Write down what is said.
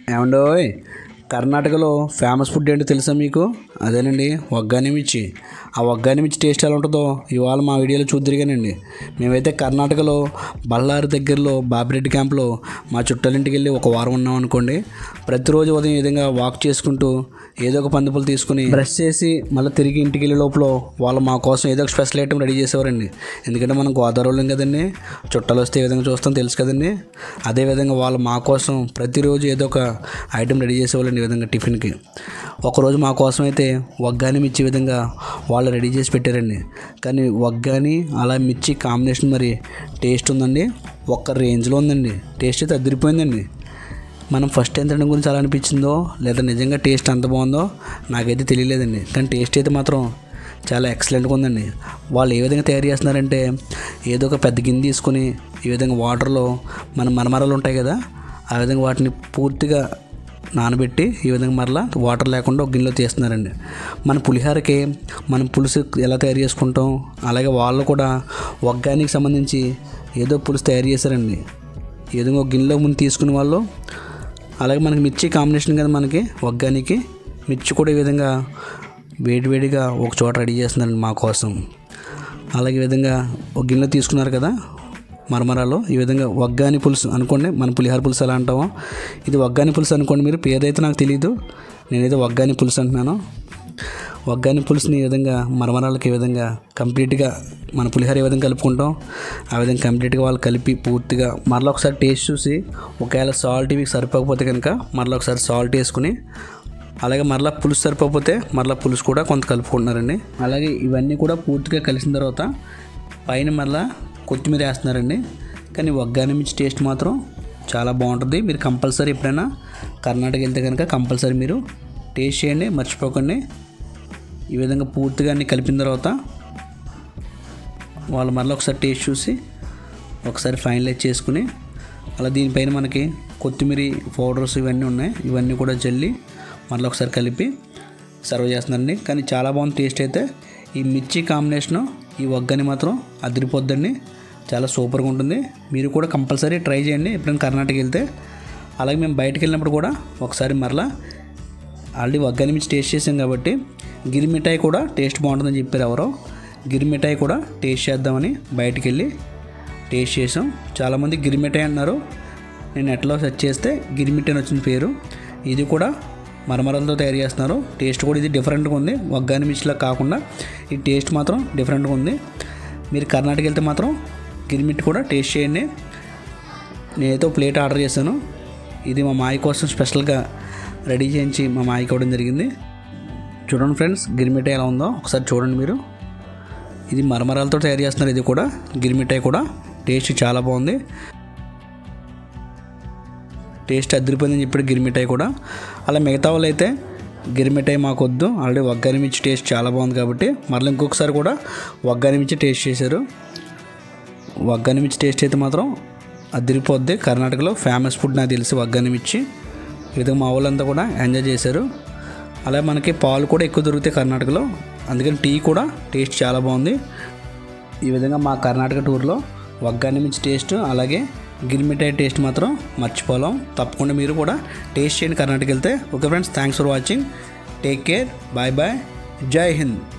ఏమండోయ్ కర్ణాటకలో famous food ఏంటో తెలుసా మీకు అదేనండి ఒగ్గాని మిర్చి ఆ ఒగ్గాని మిర్చి టేస్ట్ ఎలా ఉంటుందో ఇవాళ మా వీడియోలో చూద్దరిగానండి మేమైతే కర్ణాటకలో బళ్ళారి దగ్గరలో బాపిరెడ్డి క్యాంప్లో మా చుట్టాలింటికి వెళ్ళి ఒక వారం ఉన్నాం అనుకోండి ప్రతిరోజు ఉదయం ఈ విధంగా వాక్ చేసుకుంటూ ఏదో ఒక పందిపులు తీసుకుని బ్రష్ చేసి మళ్ళీ తిరిగి ఇంటికి వెళ్ళే లోపల వాళ్ళు మా కోసం ఏదో ఒక స్పెషల్ ఐటమ్ రెడీ చేసేవారండి ఎందుకంటే మనం గోదావరి వాళ్ళం కదండి చుట్టాలు వస్తే ఏ విధంగా చూస్తాం తెలుసు కదండి అదేవిధంగా వాళ్ళు మా కోసం ప్రతిరోజు ఏదో ఒక ఐటెం రెడీ చేసేవాళ్ళండి ఈ విధంగా టిఫిన్కి ఒకరోజు మా కోసం అయితే వగ్గాని మిర్చి విధంగా వాళ్ళు రెడీ చేసి పెట్టారండి కానీ వగ్గాని అలా మిర్చి కాంబినేషన్ మరి టేస్ట్ ఉందండి ఒక్క రేంజ్లో ఉందండి టేస్ట్ అయితే అదిరిపోయిందండి మనం ఫస్ట్ టైం తినడం గురించి ఎలా అనిపించిందో లేదా నిజంగా టేస్ట్ అంత బాగుందో నాకైతే తెలియలేదండి కానీ టేస్ట్ అయితే మాత్రం చాలా ఎక్సలెంట్గా ఉందండి వాళ్ళు ఏ విధంగా తయారు చేస్తున్నారంటే ఏదో ఒక పెద్ద గిన్నె తీసుకొని ఈ విధంగా వాటర్లో మన మరమరాలు ఉంటాయి కదా ఆ విధంగా వాటిని పూర్తిగా నానబెట్టి ఈ విధంగా మరలా వాటర్ లేకుండా ఒక గిన్నెలో తీస్తున్నారండి మన పులిహోరకి మనం పులుసు ఎలా తయారు చేసుకుంటాం అలాగే వాళ్ళు కూడా ఒగ్గానికి సంబంధించి ఏదో పులుసు తయారు చేశారండి ఈ విధంగా ఒక గిన్నెలో ముందు తీసుకునే వాళ్ళు అలాగే మనకి మిర్చి కాంబినేషన్ కదా మనకి ఒగ్గానికి మిర్చి కూడా ఈ విధంగా వేడివేడిగా ఒక చోట రెడీ చేస్తున్నారండి మా కోసం అలాగే ఈ విధంగా ఒక గిన్నెలో తీసుకున్నారు కదా మరమరాలు ఈ విధంగా వగ్గాని పులుసు అనుకోండి మన పులిహార పులుసు ఎలా అంటామో ఇది వగ్గాని పులుసు అనుకోండి మీరు పేరైతే నాకు తెలియదు నేనైతే వగ్గాని పులుసు అంటున్నాను వగ్గాని పులుసుని ఈ విధంగా మరమరాలకి ఈ విధంగా కంప్లీట్గా మన పులిహోర ఏ విధంగా కలుపుకుంటాం ఆ విధంగా కంప్లీట్గా వాళ్ళు కలిపి పూర్తిగా మరలా ఒకసారి టేస్ట్ చూసి ఒకవేళ సాల్ట్ మీకు సరిపోకపోతే కనుక మరలా ఒకసారి సాల్ట్ వేసుకుని అలాగే మరలా పులుసు సరిపోకపోతే మరలా పులుసు కూడా కొంత కలుపుకుంటున్నారండి అలాగే ఇవన్నీ కూడా పూర్తిగా కలిసిన తర్వాత పైన మరలా కొత్తిమీర వేస్తున్నారండి కానీ వగ్గాని మిర్చి టేస్ట్ మాత్రం చాలా బాగుంటుంది మీరు కంపల్సరీ ఎప్పుడైనా కర్ణాటక వెళ్తే కనుక కంపల్సరీ మీరు టేస్ట్ చేయండి మర్చిపోకండి ఈ విధంగా పూర్తిగా అన్ని కలిపిన తర్వాత వాళ్ళు మరలా ఒకసారి టేస్ట్ చూసి ఒకసారి ఫైనలైజ్ చేసుకుని అలా దీనిపైన మనకి కొత్తిమీర పౌడర్స్ ఇవన్నీ ఉన్నాయి ఇవన్నీ కూడా జల్లి మరలా ఒకసారి కలిపి సర్వ్ చేస్తున్నారండి కానీ చాలా బాగుంది టేస్ట్ అయితే ఈ మిర్చి కాంబినేషను ఈ వగ్గని మాత్రం అదిరిపోద్దండి చాలా సూపర్గా ఉంటుంది మీరు కూడా కంపల్సరీ ట్రై చేయండి ఎప్పుడైనా కర్ణాటక వెళ్తే అలాగే మేము బయటకు వెళ్ళినప్పుడు కూడా ఒకసారి మరలా ఆల్రెడీ వగ్గాని మిర్చి టేస్ట్ చేసాం కాబట్టి గిరి మిఠాయి కూడా టేస్ట్ బాగుంటుందని చెప్పారు ఎవరో గిరి మిఠాయి కూడా టేస్ట్ చేద్దామని బయటికి వెళ్ళి టేస్ట్ చేసాం చాలామంది గిరి మిఠాయి అన్నారు నేను నెట్లో సెర్చ్ చేస్తే గిరి మిఠాయి అని వచ్చిన పేరు ఇది కూడా మరమరలతో తయారు చేస్తున్నారు టేస్ట్ కూడా ఇది డిఫరెంట్గా ఉంది వగ్గాని మిర్చిలా కాకుండా ఈ టేస్ట్ మాత్రం డిఫరెంట్గా ఉంది మీరు కర్ణాటక వెళ్తే మాత్రం గిరిమిట్ కూడా టేస్ట్ చేయండి నేనైతే ఒక ప్లేట్ ఆర్డర్ చేశాను ఇది మా మాయ కోసం స్పెషల్గా రెడీ చేయించి మా మాయకి ఇవ్వడం జరిగింది చూడండి ఫ్రెండ్స్ గిరిమిఠాయి ఎలా ఉందో ఒకసారి చూడండి మీరు ఇది మరమరాలతో తయారు చేస్తున్నారు ఇది కూడా గిరిమిఠాయి కూడా టేస్ట్ చాలా బాగుంది టేస్ట్ అదిరిపోయిందని చెప్పాడు గిరిమిఠాయి కూడా అలా మిగతా వాళ్ళు అయితే గిరిమిఠాయి మాకు వద్దు ఆల్రెడీ వగ్గాని మిర్చి టేస్ట్ చాలా బాగుంది కాబట్టి మళ్ళీ ఇంకొకసారి కూడా వగ్గాని మిర్చి టేస్ట్ చేశారు వగ్గాని మిర్చి టేస్ట్ అయితే మాత్రం అదిరిపోద్ది కర్ణాటకలో ఫేమస్ ఫుడ్ నాకు తెలిసి వగ్గాని మిర్చి ఈ విధంగా మా వాళ్ళంతా కూడా ఎంజాయ్ చేశారు అలాగే మనకి పాలు కూడా ఎక్కువ దొరుకుతాయి కర్ణాటకలో అందుకని టీ కూడా టేస్ట్ చాలా బాగుంది ఈ విధంగా మా కర్ణాటక టూర్లో వగ్గాని మిర్చి టేస్ట్ అలాగే గిరిమిఠాయి టేస్ట్ మాత్రం మర్చిపోలేం తప్పకుండా మీరు కూడా టేస్ట్ చేయండి కర్ణాటక వెళ్తే okay friends thanks for watching take care bye bye Jai Hind